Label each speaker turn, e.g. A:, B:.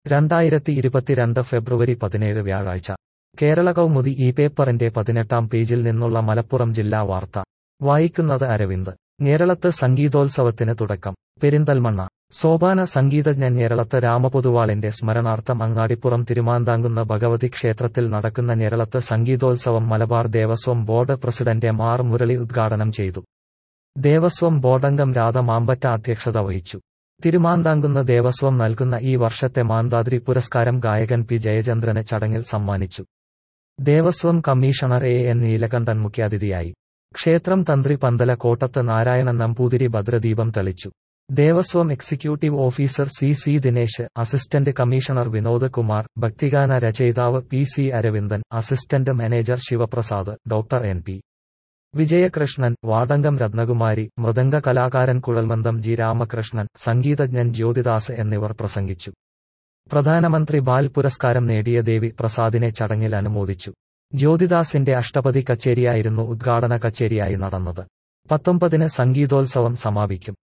A: രണ്ടായിരത്തി ഇരുപത്തിരണ്ട് ഫെബ്രുവരി പതിനേഴ് വ്യാഴാഴ്ച കേരള കൗമുദി ഈ പേപ്പറിന്റെ പതിനെട്ടാം പേജിൽ നിന്നുള്ള മലപ്പുറം ജില്ലാ വാർത്ത വായിക്കുന്നത് അരവിന്ദ് കേരളത്ത് സംഗീതോത്സവത്തിന് തുടക്കം പെരിന്തൽമണ്ണ സോപാന സംഗീതജ്ഞൻ ഞേരളത്ത് രാമപൊതുവാളിന്റെ സ്മരണാർത്ഥം അങ്ങാടിപ്പുറം തിരുമാന്താങ്കുന്ന ഭഗവതി ക്ഷേത്രത്തിൽ നടക്കുന്ന ഞേരളത്ത് സംഗീതോത്സവം Malabar Devaswom board president M R Murali ഉദ്ഘാടനം ചെയ്തു ദേവസ്വം ബോർഡംഗം രാധ മാമ്പറ്റ അധ്യക്ഷത വഹിച്ചു തിരുമാന്താങ്കുന്ന ദേവസ്വം നൽകുന്ന ഈ വർഷത്തെ മാന്താദ്രി പുരസ്കാരം ഗായകൻ പി ജയചന്ദ്രന് ചടങ്ങിൽ സമ്മാനിച്ചു Devaswom commissioner A N Neelakandan മുഖ്യാതിഥിയായി ക്ഷേത്രം തന്ത്രി പന്തല കോട്ടത്ത് നാരായണൻ നമ്പൂതിരി ഭദ്രദീപം തെളിച്ചു Devaswom executive officer C C Dinesh assistant commissioner Vinod Kumar ഭക്തിഗാന രചയിതാവ് P C Aravindan assistant manager Sivaprasad doctor N P Vijayakrishnan Vadankam Rathnakumari മൃദംഗ കലാകാരൻ കുഴൽമന്ദം ജി രാമകൃഷ്ണൻ സംഗീതജ്ഞൻ ജ്യോതിദാസ് എന്നിവർ പ്രസംഗിച്ചു പ്രധാനമന്ത്രി ബാൽ പുരസ്കാരം നേടിയ ദേവി പ്രസാദിനെ ചടങ്ങിൽ അനുമോദിച്ചു ജ്യോതിദാസിന്റെ അഷ്ടപതി കച്ചേരിയായിരുന്നു ഉദ്ഘാടന കച്ചേരിയായി നടന്നത് പത്തൊമ്പതിന് സംഗീതോത്സവം സമാപിക്കും